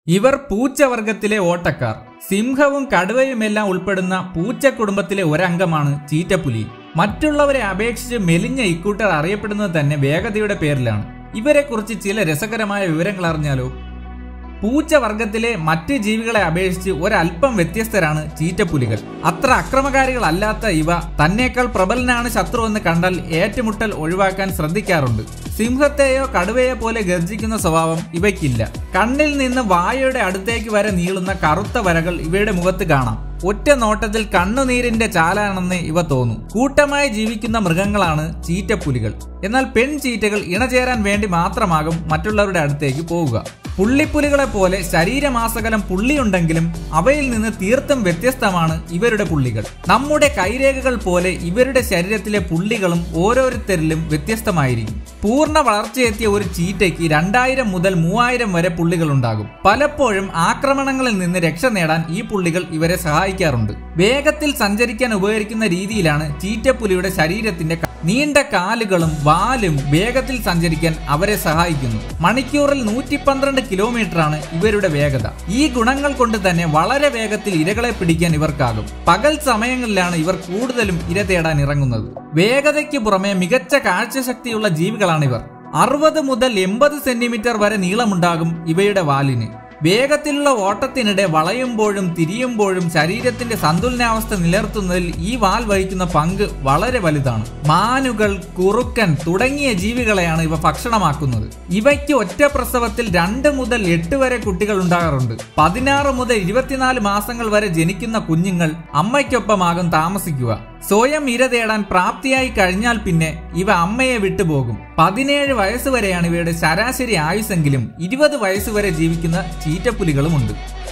ഇവർ പൂച്ചവർഗത്തിലെ ഓട്ടക്കാർ സിംഹവും കടുവയുമെല്ലാം ഉൾപ്പെടുന്ന പൂച്ച കുടുംബത്തിലെ ഒരംഗമാണ് ചീറ്റപ്പുലി മറ്റുള്ളവരെ അപേക്ഷിച്ച് മെലിഞ്ഞ ഇക്കൂട്ടർ അറിയപ്പെടുന്നത് തന്നെ വേഗതയുടെ പേരിലാണ് ഇവരെക്കുറിച്ച് ചില രസകരമായ വിവരങ്ങൾ അറിഞ്ഞാലോ പൂച്ചവർഗത്തിലെ മറ്റ് ജീവികളെ അപേക്ഷിച്ച് ഒരല്പം വ്യത്യസ്തരാണ് ചീറ്റപ്പുലികൾ അത്ര അക്രമകാരികളല്ലാത്ത ഇവ തന്നേക്കാൾ പ്രബലനാണ് ശത്രു എന്ന് കണ്ടാൽ ഏറ്റുമുട്ടൽ ഒഴിവാക്കാൻ ശ്രദ്ധിക്കാറുണ്ട് സിംഹത്തെയോ കടുവയോ പോലെ ഗർജിക്കുന്ന സ്വഭാവം ഇവയ്ക്കില്ല കണ്ണിൽ നിന്ന് വായയുടെ അടുത്തേക്ക് വരെ നീളുന്ന കറുത്ത വരകൾ ഇവയുടെ മുഖത്ത് കാണാം ഒറ്റ നോട്ടത്തിൽ കണ്ണുനീരിന്റെ ചാലാണെന്ന് ഇവ തോന്നും കൂട്ടമായി ജീവിക്കുന്ന മൃഗങ്ങളാണ് ചീറ്റപ്പുലികൾ എന്നാൽ പെൺ ചീറ്റകൾ ഇണചേരാൻ വേണ്ടി മാത്രമാകും മറ്റുള്ളവരുടെ അടുത്തേക്ക് പോവുക പുള്ളിപ്പുലികളെ പോലെ ശരീരമാസകലം പുള്ളിയുണ്ടെങ്കിലും അവയിൽ നിന്ന് തീർത്തും വ്യത്യസ്തമാണ് ഇവരുടെ പുള്ളികൾ നമ്മുടെ കൈരേഖകൾ പോലെ ഇവരുടെ ശരീരത്തിലെ പുള്ളികളും ഓരോരുത്തരിലും വ്യത്യസ്തമായിരിക്കും പൂർണ്ണ വളർച്ചയെത്തിയ ഒരു ചീറ്റയ്ക്ക് രണ്ടായിരം മുതൽ മൂവായിരം വരെ പുള്ളികൾ ഉണ്ടാകും പലപ്പോഴും ആക്രമണങ്ങളിൽ നിന്ന് രക്ഷ നേടാൻ ഈ പുള്ളികൾ ഇവരെ സഹായിക്കാറുണ്ട് വേഗത്തിൽ സഞ്ചരിക്കാൻ ഉപകരിക്കുന്ന രീതിയിലാണ് ചീറ്റപ്പുലിയുടെ ശരീരത്തിന്റെ ക- നീണ്ട കാലുകളും വാലും വേഗത്തിൽ സഞ്ചരിക്കാൻ അവരെ സഹായിക്കുന്നു മണിക്കൂറിൽ നൂറ്റി പന്ത്രണ്ട് കിലോമീറ്ററാണ് ഇവരുടെ വേഗത ഈ ഗുണങ്ങൾ കൊണ്ട് തന്നെ വളരെ വേഗത്തിൽ ഇരകളെ പിടിക്കാൻ ഇവർക്കാകും പകൽ സമയങ്ങളിലാണ് ഇവർ കൂടുതലും ഇര തേടാൻ ഇറങ്ങുന്നത് വേഗതയ്ക്ക് പുറമെ മികച്ച കാഴ്ചശക്തിയുള്ള ജീവികളാണിവർ അറുപത് മുതൽ എൺപത് സെന്റിമീറ്റർ വരെ നീളമുണ്ടാകും ഇവയുടെ വാലിന് വേഗത്തിലുള്ള ഓട്ടത്തിനിടെ വളയുമ്പോഴും തിരിയുമ്പോഴും ശരീരത്തിന്റെ സന്തുലനാവസ്ഥ നിലനിർത്തുന്നതിൽ ഈ വാൽ വഹിക്കുന്ന പങ്ക് വളരെ വലുതാണ് മാനുകൾ കുറുക്കൻ തുടങ്ങിയ ജീവികളെയാണ് ഇവ ഭക്ഷണമാക്കുന്നത് ഇവയ്ക്ക് ഒറ്റ പ്രസവത്തിൽ രണ്ട് മുതൽ എട്ട് വരെ കുട്ടികൾ ഉണ്ടാകാറുണ്ട് പതിനാറ് മുതൽ ഇരുപത്തിനാല് മാസങ്ങൾ വരെ ജനിക്കുന്ന കുഞ്ഞുങ്ങൾ അമ്മയ്ക്കൊപ്പമാകും താമസിക്കുക സ്വയം ഇര തേടാൻ പ്രാപ്തിയായി കഴിഞ്ഞാൽ പിന്നെ ഇവ അമ്മയെ വിട്ടുപോകും പതിനേഴ് വയസ്സ് വരെയാണ് ഇവയുടെ ശരാശരി ആയുസെങ്കിലും ഇരുപത് വയസ്സ് വരെ ജീവിക്കുന്ന ചീറ്റപ്പുലികളുമുണ്ട്